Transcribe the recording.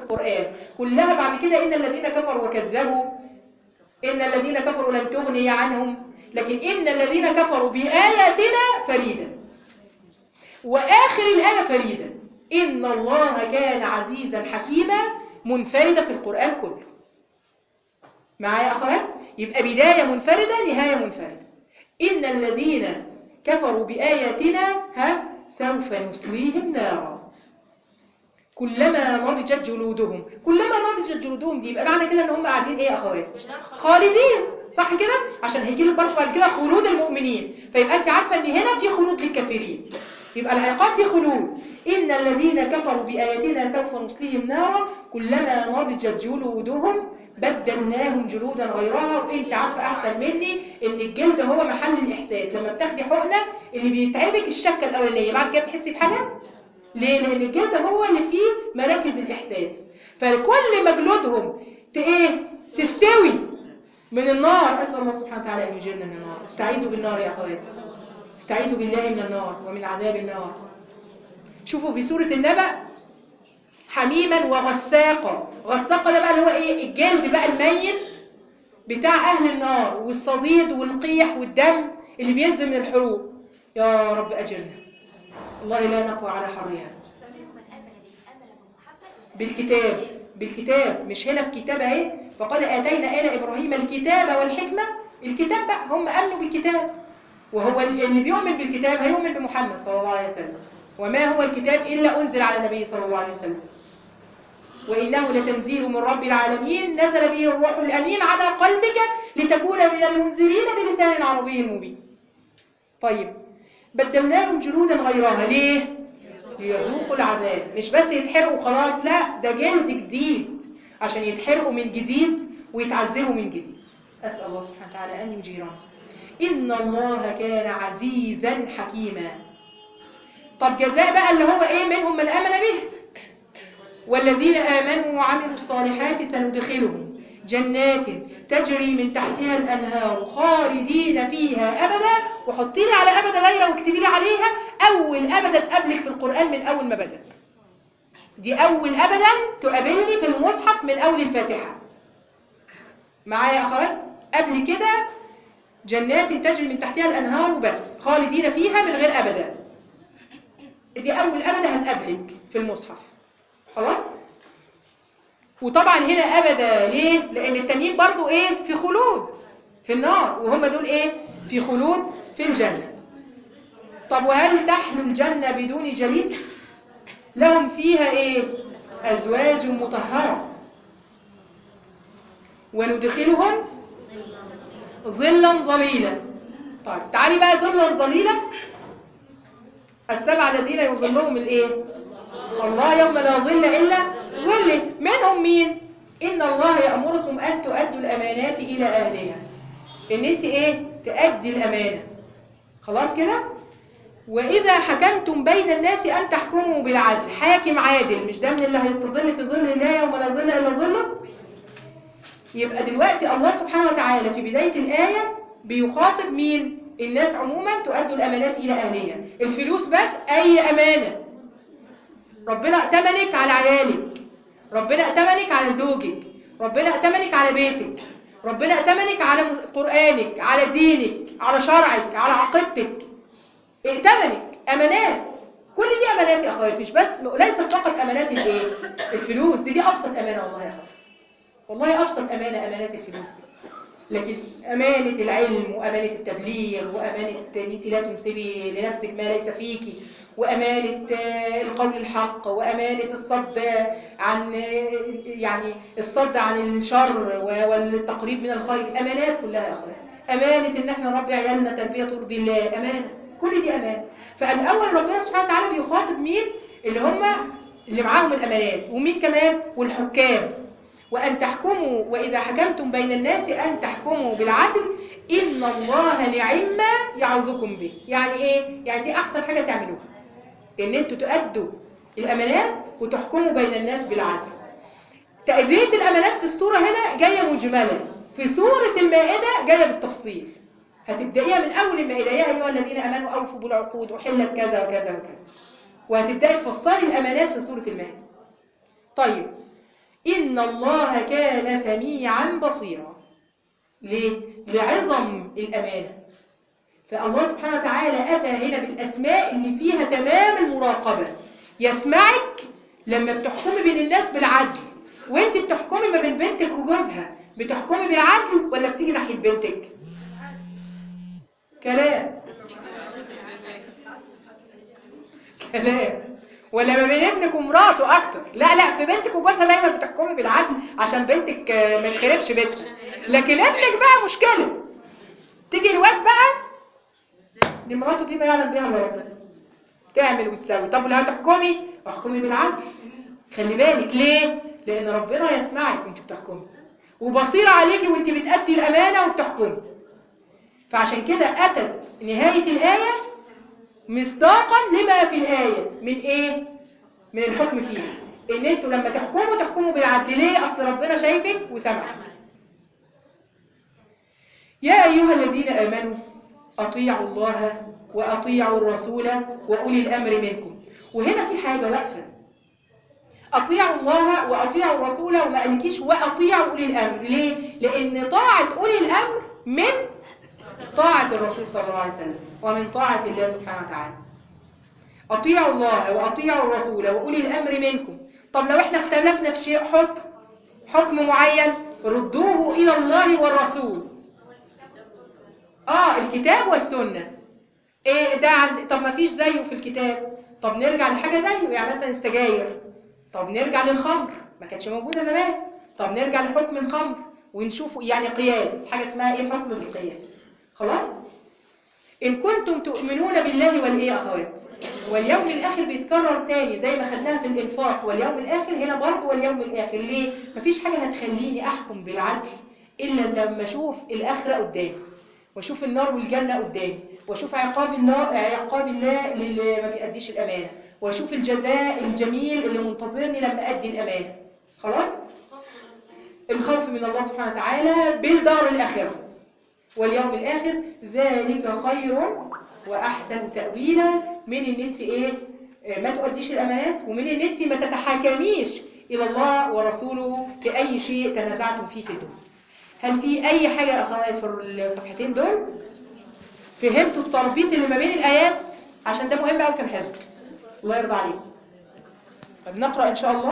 القرآن كلها بعد كده إن الذين كفروا وكذبوا إن الذين كفروا لن تغني عنهم لكن إن الذين كفروا بآياتنا فريدا وآخر الآية فريدا إن الله كان عزيزا حكيما منفردة في القرآن كله معايا أخوات يبقى بداية منفردة نهاية منفردة إن الذين كفروا بآياتنا ها سوف نسليهم نارا كلما نضجت جلودهم كلما نضجت جلودهم دي يبقى معنى كده ان هم قاعدين ايه يا اخوات خالدين صح كده عشان هيجي لك برضه بعد كده خلود المؤمنين فيبقى انت عارفه ان هنا في خلود للكافرين يبقى العقاب في خلود ان الذين كفروا باياتنا سوف نصليهم نارا كلما نضجت جلودهم بدلناهم جلودا غيرها وانت عارفه احسن مني ان الجلد هو محل الاحساس لما بتاخدي حقنه اللي بيتعبك الشكه الاولانيه بعد كده بتحسي بحاجه ليه لان الجلد هو اللي فيه مراكز الاحساس فكل ما جلودهم ت- ايه تستوي من النار اسال الله سبحانه وتعالى ان يجيرنا من النار استعيذوا بالنار يا اخواتي استعيذوا بالله من النار ومن عذاب النار شوفوا في سوره النبأ حميما وغساقا غساقا ده بقى اللي هو ايه الجلد بقى الميت بتاع اهل النار والصديد والقيح والدم اللي بينزل من الحروق يا رب اجرنا والله لا نقوى على حرها فمنهم من آمن به آمن بمحمد بالكتاب بالكتاب مش هنا في كتاب اهي فقد اتينا ال ابراهيم الكتاب والحكمه الكتاب بقى هم امنوا بالكتاب وهو اللي بيؤمن بالكتاب هيؤمن بمحمد صلى الله عليه وسلم وما هو الكتاب الا انزل على النبي صلى الله عليه وسلم وانه لتنزيل من رب العالمين نزل به الروح الامين على قلبك لتكون من المنذرين بلسان عربي مبين طيب بدلناهم جلودا غيرها ليه ليذوقوا العذاب مش بس يتحرقوا خلاص لا ده جلد جديد عشان يتحرقوا من جديد ويتعذبوا من جديد أسأل الله سبحانه وتعالى أن يجيرنا إن الله كان عزيزا حكيما طب جزاء بقى اللي هو إيه منهم من آمن به والذين آمنوا وعملوا الصالحات سندخلهم جنات تجري من تحتها الأنهار خالدين فيها أبدا وحطي لي على أبدا دايرة واكتبي لي عليها أول أبدا تقابلك في القرآن من أول ما بدأ دي أول أبدا تقابلني في المصحف من أول الفاتحة معايا يا أخوات قبل كده جنات تجري من تحتها الأنهار وبس خالدين فيها من غير أبدا دي أول أبدا هتقابلك في المصحف خلاص وطبعا هنا أبدا ليه لأن التانيين برضو إيه في خلود في النار وهم دول إيه في خلود في الجنة طب وهل تحلو الجنة بدون جليس لهم فيها إيه أزواج مطهرة وندخلهم ظلا ظليلا طيب تعالي بقى ظلا ظليلا السبع الذين يظلهم الايه الله يوم لا ظل الا ظله منهم مين ان الله يامركم ان تؤدوا الامانات الى اهلها ان انت ايه تؤدي الامانه خلاص كده واذا حكمتم بين الناس ان تحكموا بالعدل حاكم عادل مش ده من اللي هيستظل في ظل الله يوم لا ظل الا ظله يبقى دلوقتي الله سبحانه وتعالى في بداية الآية بيخاطب مين؟ الناس عموما تؤدوا الأمانات إلى أهلها الفلوس بس أي أمانة ربنا ائتمنك على عيالك ربنا ائتمنك على زوجك ربنا ائتمنك على بيتك ربنا ائتمنك على قرآنك على دينك على شرعك على عقيدتك ائتمنك أمانات كل دي أمانات يا أخواتي مش بس ليست فقط أمانات الإيه؟ الفلوس دي, دي أبسط أمانة والله يا أخواتي والله أبسط أمانة أمانات الفلوس دي لكن أمانة العلم وأمانة التبليغ وأمانة أن أنت لا تنسبي لنفسك ما ليس فيكي وأمانة القول الحق وأمانة الصد عن يعني الصد عن الشر والتقريب من الخير أمانات كلها يا أخوان أمانة إن احنا نربي عيالنا تربية ترضي الله أمانة كل دي أمانة فالأول ربنا سبحانه وتعالى بيخاطب مين اللي هم اللي معاهم الأمانات ومين كمان والحكام وأن تحكموا وإذا حكمتم بين الناس أن تحكموا بالعدل إن الله نعم ما يعظكم به يعني إيه؟ يعني دي أحسن حاجة تعملوها إن أنتوا تؤدوا الأمانات وتحكموا بين الناس بالعدل تأدية الأمانات في السورة هنا جاية مجملة في سورة المائدة جاية بالتفصيل هتبدأيها من أول المائدة يا أيها الذين أمنوا أوفوا بالعقود أحلت كذا وكذا وكذا وهتبدأي تفصلي الأمانات في سورة المائدة طيب إن الله كان سميعا بصيرا ليه؟ لعظم الأمانة فالله سبحانه وتعالى أتى هنا بالأسماء اللي فيها تمام المراقبة يسمعك لما بتحكمي بين الناس بالعدل وانت بتحكمي ما بين بنتك وجوزها بتحكمي بالعدل ولا بتيجي ناحية بنتك كلام كلام ولا ما بين ابنك ومراته اكتر لا لا في بنتك وجوزها دايما بتحكمي بالعدل عشان بنتك آه، ما يخربش بيتها لكن ابنك بقى مشكله تيجي الواد بقى دي مراته دي ما يعلم بيها الا ربنا تعمل وتسوي طب لا هتحكمي احكمي بالعدل خلي بالك ليه لان ربنا يسمعك وانت بتحكمي وبصير عليكي وانت بتأدي الامانه وبتحكمي فعشان كده اتت نهايه الايه مصداقا لما في الآية من إيه؟ من الحكم فيها إن أنتوا لما تحكموا تحكموا بالعدل ليه؟ أصل ربنا شايفك وسمعك يا أيها الذين آمنوا أطيعوا الله وأطيعوا الرسول وأولي الأمر منكم وهنا في حاجة واقفة أطيعوا الله وأطيعوا الرسول وما قالكيش وأطيعوا أولي الأمر ليه؟ لأن طاعة أولي الأمر من طاعة الرسول صلى الله عليه وسلم ومن طاعة الله سبحانه وتعالى أطيعوا الله وأطيعوا الرسول وأولي الأمر منكم طب لو احنا اختلفنا في شيء حكم حكم معين ردوه إلى الله والرسول آه الكتاب والسنة إيه ده عند... طب ما فيش زيه في الكتاب طب نرجع لحاجة زيه يعني مثلا السجاير طب نرجع للخمر ما كانتش موجودة زمان طب نرجع لحكم الخمر ونشوف يعني قياس حاجة اسمها ايه حكم القياس خلاص إن كنتم تؤمنون بالله والإيه يا أخوات واليوم الآخر بيتكرر تاني زي ما خدناها في الإنفاق واليوم الآخر هنا برضه واليوم الآخر ليه؟ مفيش حاجة هتخليني أحكم بالعدل إلا لما أشوف الآخرة قدامي وأشوف النار والجنة قدامي وأشوف عقاب الله عقاب الله اللي ما بيأديش الأمانة وأشوف الجزاء الجميل اللي منتظرني لما أدي الأمانة خلاص؟ الخوف من الله سبحانه وتعالى بالدار الآخرة واليوم الآخر ذلك خير وأحسن تأويلا من إن أنت إيه آه، ما تؤديش الأمانات ومن إن أنت ما تتحاكميش إلى الله ورسوله في أي شيء تنازعتم فيه في الدنيا هل في أي حاجة يا أخوات في الصفحتين دول فهمتوا التربيط اللي ما بين الآيات عشان ده مهم قوي في الحفظ الله يرضى عليكم طب نقرأ إن شاء الله